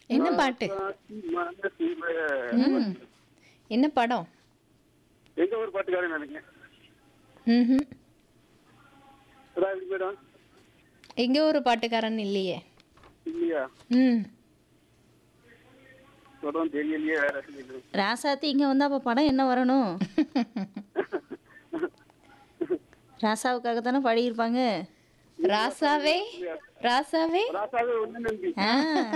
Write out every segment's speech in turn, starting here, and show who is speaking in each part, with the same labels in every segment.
Speaker 1: என்ன பாட்டு ம். என்ன படம்
Speaker 2: எங்க ஒரு பாட்டுக்காரன் நினைக்கிறேன்
Speaker 1: ம்ஹும்.
Speaker 2: அதான் மேடம்
Speaker 1: எங்க ஒரு பாட்டுக்காரன் இல்லையே
Speaker 2: இல்லையா
Speaker 1: ம்
Speaker 2: படம் தெரியலையே வேற இல்லை.
Speaker 3: ராசாத்தி இங்க வந்தா அப்ப படம் என்ன வரணும் ராசாவுக்காக தானே பாடியிருப்பாங்க
Speaker 1: ராசாவே ராசாவே
Speaker 2: ராசாவே ஒண்ணு நன்றி
Speaker 3: ஆ,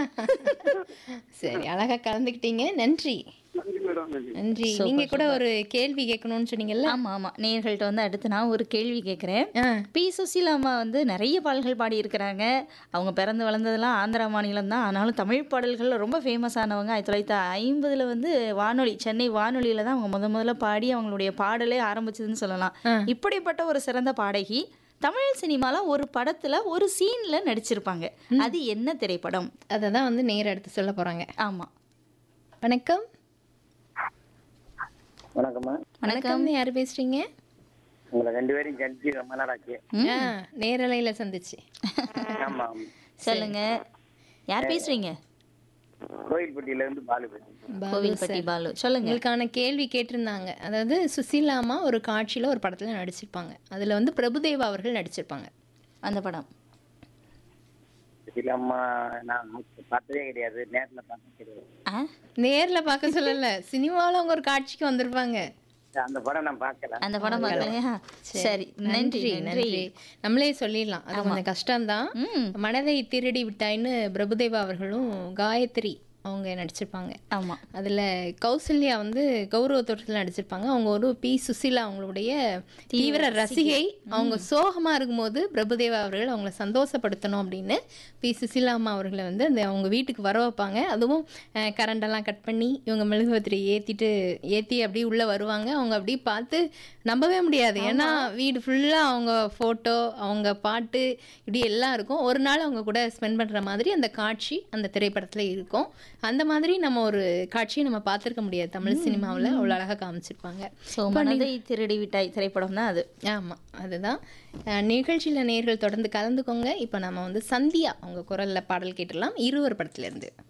Speaker 1: சரி அழகா கலந்துக்கிட்டீங்க நன்றி
Speaker 2: நன்றி மேடம் நன்றி
Speaker 1: நன்றி நீங்க கூட ஒரு கேள்வி கேட்கணும்னு சொன்னீங்கல்ல
Speaker 3: ஆமா ஆமா நேயர்கள்ட்ட வந்து அடுத்து நான் ஒரு கேள்வி கேட்குறேன்
Speaker 1: ஆ,
Speaker 3: பி சுசீலா அம்மா வந்து நிறைய பாடல்கள் பாடியிருக்கிறாங்க அவங்க பிறந்து வளர்ந்ததெல்லாம் ஆந்திரா மாநிலம் தான் ஆனாலும் தமிழ் பாடல்கள் ரொம்ப ஃபேமஸ் ஆனவங்க ஆயிரத்தி தொள்ளாயிரத்தி ஐம்பதுல வந்து வானொலி சென்னை வானொலியில தான் அவங்க முத முதல்ல பாடி அவங்களுடைய பாடலே ஆரம்பிச்சதுன்னு சொல்லலாம்
Speaker 1: ஆ.
Speaker 3: இப்படிப்பட்ட ஒரு சிறந்த பாடகி தமிழ் சினிமால ஒரு படத்துல ஒரு சீன்ல நடிச்சிருப்பாங்க அது என்ன திரைப்படம்
Speaker 1: அதை தான் வந்து நேர எடுத்து சொல்ல போறாங்க
Speaker 3: ஆமா
Speaker 1: வணக்கம்
Speaker 2: வணக்கம்மா
Speaker 1: வணக்கம் யாரு பேசுறீங்க
Speaker 2: உங்களை ரெண்டு பேரும் சந்திச்சு ரொம்ப நாள் ஆச்சு
Speaker 1: ஆ, நேரலையில சந்திச்சு
Speaker 2: ஆமா
Speaker 3: சொல்லுங்க யார் பேசுறீங்க
Speaker 2: கோயில்பட்டியில இருந்து பாலு பேசுறேன்
Speaker 1: பாலு
Speaker 3: கோவில்பட்டி
Speaker 1: சார்.
Speaker 3: பாலு சொல்லுங்க
Speaker 1: உங்களுக்கான கேள்வி கேட்டிருந்தாங்க அதாவது சுசீலாமா ஒரு காட்சியில ஒரு படத்துல நடிச்சிருப்பாங்க அதுல வந்து பிரபுதேவா அவர்கள் நடிச்சிருப்பாங்க
Speaker 3: அந்த படம்
Speaker 2: இல்ல அம்மா நான் பார்த்ததே கிடையாது நேர்ல பார்த்தது கிடையாது
Speaker 3: ஆ
Speaker 1: நேர்ல பார்க்க சொல்லல சினிமாவில் அவங்க ஒரு காட்சிக்கு வந்திருப்பாங்க
Speaker 2: அந்த படம் நான் பார்க்கல
Speaker 3: அந்த படம் பார்க்கலையா சரி நன்றி நன்றி
Speaker 1: நம்மளே சொல்லிடலாம் அது கொஞ்சம் கஷ்டம்தான்
Speaker 3: ம்
Speaker 1: மனதை திருடி விட்டாய்ன்னு பிரபுதேவா அவர்களும் காயத்ரி அவங்க நடிச்சிருப்பாங்க
Speaker 3: ஆமா
Speaker 1: அதுல கௌசல்யா வந்து கௌரவ தோற்றத்தில் நடிச்சிருப்பாங்க அவங்க ஒரு பி சுசீலா அவங்களுடைய தீவிர ரசிகை அவங்க சோகமா இருக்கும்போது பிரபுதேவா அவர்கள் அவங்கள சந்தோஷப்படுத்தணும் அப்படின்னு பி சுசீலா அம்மா அவர்களை வந்து அந்த அவங்க வீட்டுக்கு வர வைப்பாங்க அதுவும் அஹ், கரண்டெல்லாம் கட் பண்ணி இவங்க மெழுகுவத்திரி ஏத்திட்டு ஏத்தி அப்படியே உள்ள வருவாங்க அவங்க அப்படியே பார்த்து நம்பவே முடியாது ஏன்னா வீடு ஃபுல்லா அவங்க போட்டோ அவங்க பாட்டு இப்படி எல்லாம் இருக்கும் ஒரு நாள் அவங்க கூட ஸ்பெண்ட் பண்ற மாதிரி அந்த காட்சி அந்த திரைப்படத்துல இருக்கும் அந்த மாதிரி நம்ம ஒரு காட்சியை நம்ம பார்த்திருக்க முடியாது தமிழ் சினிமாவில் அவ்வளோ அழகா காமிச்சிருப்பாங்க
Speaker 3: ஸோ மனதை திருடி விட்டாய் திரைப்படம் தான் அது
Speaker 1: ஆமா அதுதான் அஹ், நிகழ்ச்சியில நேர்கள் தொடர்ந்து கலந்துக்கோங்க இப்போ நம்ம வந்து சந்தியா அவங்க குரல்ல பாடல் கேட்டுடலாம் இருவர் படத்துல இருந்து